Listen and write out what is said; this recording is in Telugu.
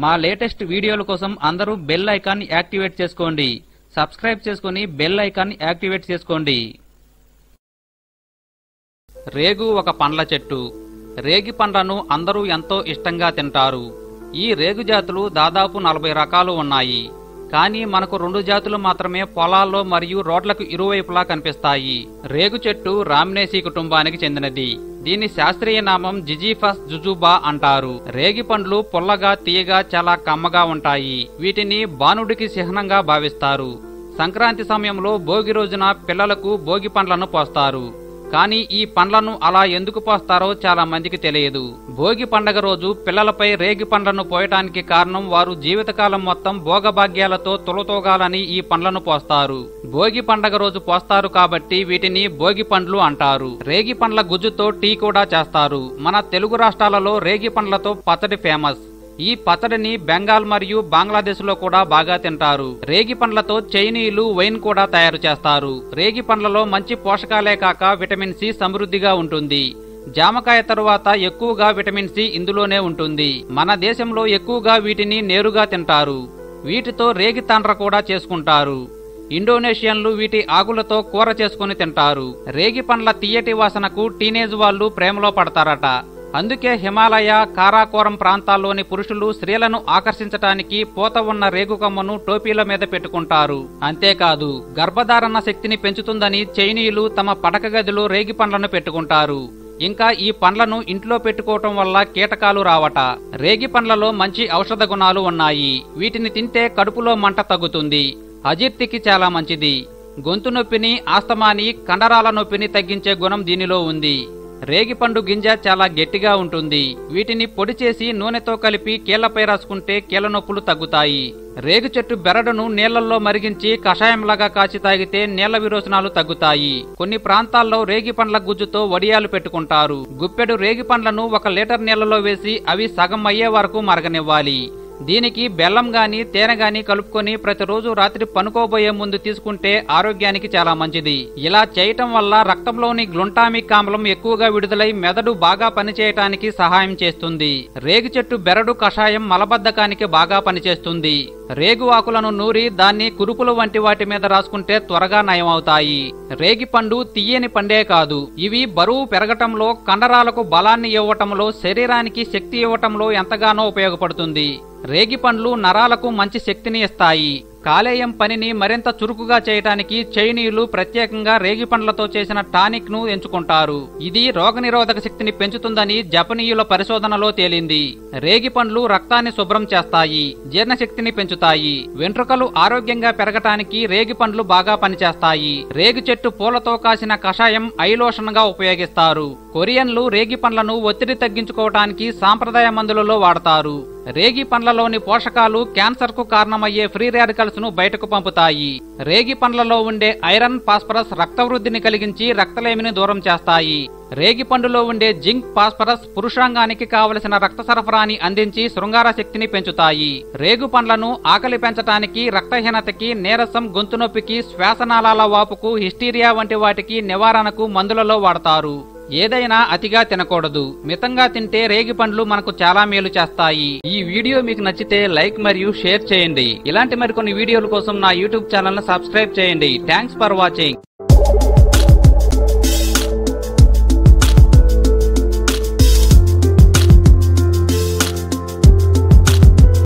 మా లేటెస్ట్ వీడియోల కోసం అందరూ బెల్ ఐకాన్ యాక్టివేట్ చేసుకోండి సబ్స్క్రైబ్ చేసుకుని బెల్ ఐకాన్ యాక్టివేట్ చేసుకోండి రేగు ఒక పండ్ల చెట్టు రేగి పండ్లను అందరూ ఎంతో ఇష్టంగా తింటారు ఈ రేగు జాతులు దాదాపు నలభై రకాలు ఉన్నాయి కానీ మనకు రెండు జాతులు మాత్రమే పొలాల్లో మరియు రోడ్లకు ఇరువైపులా కనిపిస్తాయి రేగు చెట్టు రామ్నేసి కుటుంబానికి చెందినది దీని శాస్త్రీయ నామం జిజీఫస్ జుజుబా అంటారు రేగి పండ్లు పుల్లగా తీయగా చాలా కమ్మగా ఉంటాయి వీటిని బాణుడికి చిహ్నంగా భావిస్తారు సంక్రాంతి సమయంలో భోగి రోజున పిల్లలకు భోగి పండ్లను పోస్తారు కానీ ఈ పండ్లను అలా ఎందుకు పోస్తారో చాలా మందికి తెలియదు భోగి పండగ రోజు పిల్లలపై రేగి పండ్లను పోయటానికి కారణం వారు జీవితకాలం మొత్తం భోగభాగ్యాలతో తులతోగాలని ఈ పండ్లను పోస్తారు భోగి పండగ రోజు పోస్తారు కాబట్టి వీటిని భోగి పండ్లు అంటారు రేగి పండ్ల గుజ్జుతో టీ కూడా చేస్తారు మన తెలుగు రాష్ట్రాలలో రేగి పండ్లతో పచ్చడి ఫేమస్ ఈ పచ్చడిని బెంగాల్ మరియు బంగ్లాదేశ్ లో కూడా బాగా తింటారు రేగి పండ్లతో చైనీయులు వైన్ కూడా తయారు చేస్తారు రేగి పండ్లలో మంచి పోషకాలే కాక విటమిన్ సి సమృద్ధిగా ఉంటుంది జామకాయ తరువాత ఎక్కువగా విటమిన్ సి ఇందులోనే ఉంటుంది మన దేశంలో ఎక్కువగా వీటిని నేరుగా తింటారు వీటితో రేగి తండ్ర కూడా చేసుకుంటారు ఇండోనేషియన్లు వీటి ఆకులతో కూర చేసుకుని తింటారు రేగి పండ్ల తీయటి వాసనకు టీనేజ్ వాళ్ళు ప్రేమలో పడతారట అందుకే హిమాలయ కారాకోరం ప్రాంతాల్లోని పురుషులు స్త్రీలను ఆకర్షించటానికి పూత ఉన్న రేగు కొమ్మను టోపీల మీద పెట్టుకుంటారు అంతేకాదు గర్భధారణ శక్తిని పెంచుతుందని చైనీయులు తమ పడక గదిలో రేగి పండ్లను పెట్టుకుంటారు ఇంకా ఈ పండ్లను ఇంట్లో పెట్టుకోవటం వల్ల కీటకాలు రావట రేగి పండ్లలో మంచి ఔషధ గుణాలు ఉన్నాయి వీటిని తింటే కడుపులో మంట తగ్గుతుంది అజీర్తికి చాలా మంచిది గొంతు నొప్పిని ఆస్తమాని కండరాల నొప్పిని తగ్గించే గుణం దీనిలో ఉంది రేగిపండు గింజ చాలా గట్టిగా ఉంటుంది వీటిని పొడి చేసి నూనెతో కలిపి కీళ్లపై రాసుకుంటే కీళ్ల నొప్పులు తగ్గుతాయి రేగు చెట్టు బెరడును నీళ్లలో మరిగించి కషాయంలాగా కాచి తాగితే నీళ్ల విరోచనాలు తగ్గుతాయి కొన్ని ప్రాంతాల్లో రేగి పండ్ల గుజ్జుతో వడియాలు పెట్టుకుంటారు గుప్పెడు రేగి పండ్లను ఒక లీటర్ నీళ్లలో వేసి అవి సగం అయ్యే వరకు మరగనివ్వాలి దీనికి బెల్లం గాని తేనె గాని కలుపుకొని ప్రతిరోజు రాత్రి పనుకోబోయే ముందు తీసుకుంటే ఆరోగ్యానికి చాలా మంచిది ఇలా చేయటం వల్ల రక్తంలోని గ్లుంటామిక్ ఆమ్లం ఎక్కువగా విడుదలై మెదడు బాగా పనిచేయటానికి సహాయం చేస్తుంది రేగు చెట్టు బెరడు కషాయం మలబద్ధకానికి బాగా పనిచేస్తుంది రేగు ఆకులను నూరి దాన్ని కురుపులు వంటి వాటి మీద రాసుకుంటే త్వరగా నయమవుతాయి రేగి పండు తీయని పండే కాదు ఇవి బరువు పెరగటంలో కండరాలకు బలాన్ని ఇవ్వటంలో శరీరానికి శక్తి ఇవ్వటంలో ఎంతగానో ఉపయోగపడుతుంది రేగి పండ్లు నరాలకు మంచి శక్తిని ఇస్తాయి కాలేయం పనిని మరింత చురుకుగా చేయటానికి చైనీయులు ప్రత్యేకంగా రేగి పండ్లతో చేసిన టానిక్ ను ఎంచుకుంటారు ఇది రోగనిరోధక శక్తిని పెంచుతుందని జపనీయుల పరిశోధనలో తేలింది రేగి పండ్లు రక్తాన్ని శుభ్రం చేస్తాయి జీర్ణశక్తిని పెంచుతాయి వెంట్రుకలు ఆరోగ్యంగా పెరగటానికి రేగి పండ్లు బాగా పనిచేస్తాయి రేగి చెట్టు పూలతో కాసిన కషాయం ఐలోషన్ గా ఉపయోగిస్తారు కొరియన్లు రేగి పండ్లను ఒత్తిడి తగ్గించుకోవటానికి సాంప్రదాయ మందులలో వాడతారు రేగి పండ్లలోని పోషకాలు క్యాన్సర్ కు కారణమయ్యే ఫ్రీ రాడికల్స్ ను బయటకు పంపుతాయి రేగి పండ్లలో ఉండే ఐరన్ ఫాస్ఫరస్ రక్త వృద్ధిని కలిగించి రక్తలేమిని దూరం చేస్తాయి రేగి పండులో ఉండే జింక్ ఫాస్ఫరస్ పురుషాంగానికి కావలసిన రక్త సరఫరాని అందించి శృంగార శక్తిని పెంచుతాయి రేగు పండ్లను ఆకలి పెంచటానికి రక్తహీనతకి నీరసం గొంతు నొప్పికి శ్వాసనాళాల వాపుకు హిస్టీరియా వంటి వాటికి నివారణకు మందులలో వాడతారు ఏదైనా అతిగా తినకూడదు మితంగా తింటే రేగి పండ్లు మనకు చాలా మేలు చేస్తాయి ఈ వీడియో మీకు నచ్చితే లైక్ మరియు షేర్ చేయండి ఇలాంటి మరికొన్ని వీడియోల కోసం నా యూట్యూబ్ ఛానల్ ను సబ్స్క్రైబ్ చేయండి థ్యాంక్స్ ఫర్ వాచింగ్